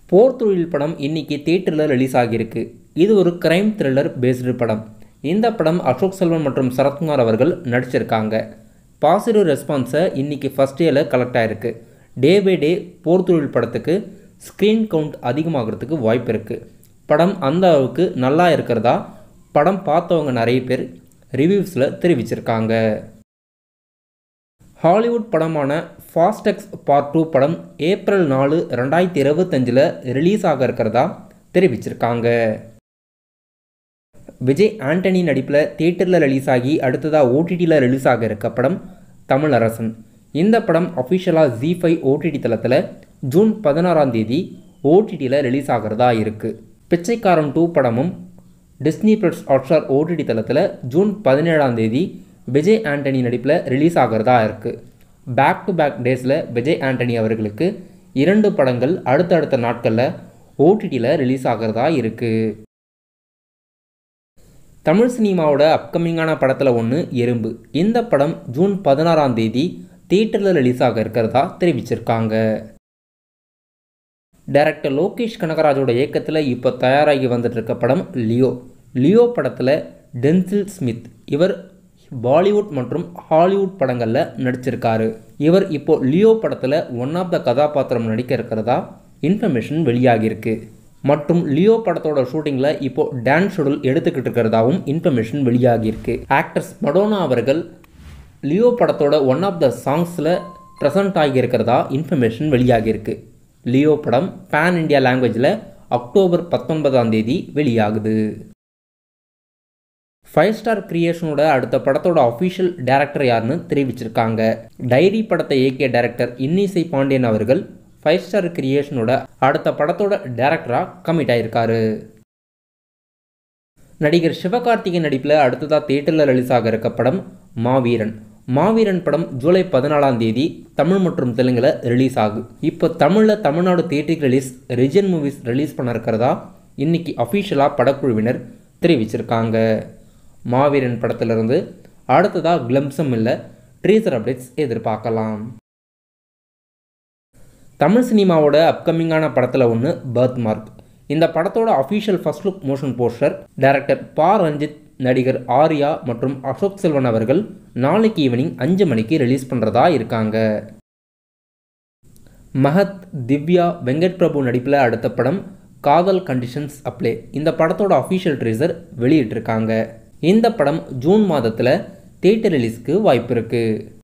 போர் தொழில் படம் இன்னைக்கு தியேட்டரில் ரிலீஸ் ஆகியிருக்கு இது ஒரு கிரைம் த்ரில்லர் பேஸ்டு படம் இந்த படம் அசோக் செல்வன் மற்றும் சரத்குமார் அவர்கள் நடிச்சிருக்காங்க பாசிட்டிவ் ரெஸ்பான்ஸை இன்னைக்கு ஃபஸ்ட் டேயில் கலெக்ட் ஆகிருக்கு டே பை டே போர் தொழில் படத்துக்கு ஸ்க்ரீன் கவுண்ட் அதிகமாகிறதுக்கு வாய்ப்பு இருக்குது படம் அந்த அளவுக்கு நல்லா இருக்கிறதா படம் பார்த்தவங்க நிறைய பேர் ரிவ்யூஸில் தெரிவிச்சிருக்காங்க ஹாலிவுட் படமான ஃபாஸ்டெக்ஸ் பார்ட் டூ படம் ஏப்ரல் நாலு ரெண்டாயிரத்தி இருபத்தஞ்சில் ரிலீஸ் ஆக இருக்கிறதா தெரிவிச்சிருக்காங்க விஜய் ஆண்டனி நடிப்பில் தியேட்டரில் ரிலீஸ் ஆகி அடுத்ததாக ஓடிடியில் ரிலீஸ் ஆக இருக்க படம் தமிழரசன் இந்த படம் அஃபிஷியலாக ஜி ஃபைவ் ஓடிடி தளத்தில் ஜூன் பதினாறாம் தேதி ஓடிடியில் ரிலீஸ் ஆகிறதா இருக்குது பிச்சைக்காரன் டூ படமும் டிஸ்னி ப்ளஸ் ஹாட்ஸ்டார் ஓடிடி தளத்தில் ஜூன் பதினேழாம் தேதி விஜய் ஆண்டனி நடிப்பில் ரிலீஸ் ஆகிறதா இருக்குது பேக் டு பேக் டேஸில் விஜய் ஆண்டனி அவர்களுக்கு இரண்டு படங்கள் அடுத்தடுத்த நாட்களில் ஓடிடியில் ரிலீஸ் ஆகிறதா இருக்குது தமிழ் சினிமாவோட அப்கமிங்கான படத்தில் ஒன்று எறும்பு இந்த படம் ஜூன் பதினாறாம் தேதி தியேட்டரில் ரிலீஸ் ஆக இருக்கிறதா தெரிவிச்சிருக்காங்க டைரக்டர் லோகேஷ் கனகராஜோட இயக்கத்தில் இப்போ தயாராகி வந்துட்டு இருக்க படம் லியோ லியோ படத்தில் டென்சில் ஸ்மித் இவர் பாலிவுட் மற்றும் ஹாலிவுட் படங்களில் நடிச்சிருக்காரு இவர் இப்போ லியோ படத்தில் ஒன் ஆஃப் த கதாபாத்திரம் நடிக்க இருக்கிறதா இன்ஃபர்மேஷன் வெளியாகியிருக்கு மற்றும் லியோ படத்தோட ஷூட்டிங்கில் இப்போ டான்ஸ் ஷெடியூல் எடுத்துக்கிட்டு இருக்கிறதாவும் இன்ஃபர்மேஷன் வெளியாகியிருக்கு ஆக்டர்ஸ் மடோனா அவர்கள் லியோ படத்தோட ஒன் ஆஃப் த சாங்ஸில் ப்ரெசன்ட் ஆகியிருக்கிறதா இன்ஃபர்மேஷன் வெளியாகியிருக்கு லியோ படம் பேன் இண்டியா லாங்குவேஜில் அக்டோபர் பத்தொன்பதாம் தேதி வெளியாகுது ஃபைவ் ஸ்டார் கிரியேஷனோட அடுத்த படத்தோட அஃபிஷியல் டேரக்டர் யாருன்னு தெரிவிச்சிருக்காங்க டைரி படத்தை இயக்கிய டேரக்டர் இன்னிசை பாண்டியன் அவர்கள் ஃபைவ் ஸ்டார் கிரியேஷனோட அடுத்த படத்தோட டேரக்டராக கமிட் ஆயிருக்காரு நடிகர் சிவகார்த்திகேயன் நடிப்பில் அடுத்ததாக தியேட்டரில் ரிலீஸ் ஆக இருக்க படம் மாவீரன் மாவீரன் படம் ஜூலை பதினாலாம் தேதி தமிழ் மற்றும் தெலுங்கில் ரிலீஸ் ஆகும் இப்போ தமிழில் தமிழ்நாடு தியேட்டருக்கு ரிலீஸ் ரிஜன் மூவிஸ் ரிலீஸ் பண்ண இருக்கிறதா இன்னைக்கு அஃபிஷியலாக படக்குழுவினர் தெரிவிச்சிருக்காங்க மாவீரன் படத்திலிருந்து அடுத்ததாக கிளம்சம் இல்லை ட்ரீசர் அப்டேட்ஸ் எதிர்பார்க்கலாம் தமிழ் சினிமாவோட அப்கமிங்கான படத்தில் ஒன்று பர்த் மார்க் இந்த படத்தோட official first look motion poster director Pa Ranjith நடிகர் ஆர்யா மற்றும் அசோக் செல்வன் அவர்கள் நாளைக்கு ஈவினிங் அஞ்சு மணிக்கு ரிலீஸ் பண்ணுறதா இருக்காங்க மஹத் திவ்யா வெங்கட் பிரபு நடிப்பில் அடுத்த படம் காதல் கண்டிஷன்ஸ் அப்ளே இந்த படத்தோட அஃபிஷியல் ட்ரீசர் வெளியிட்டிருக்காங்க இந்த படம் ஜூன் மாதத்தில் தியேட்டர் ரிலீஸ்க்கு வாய்ப்பு இருக்குது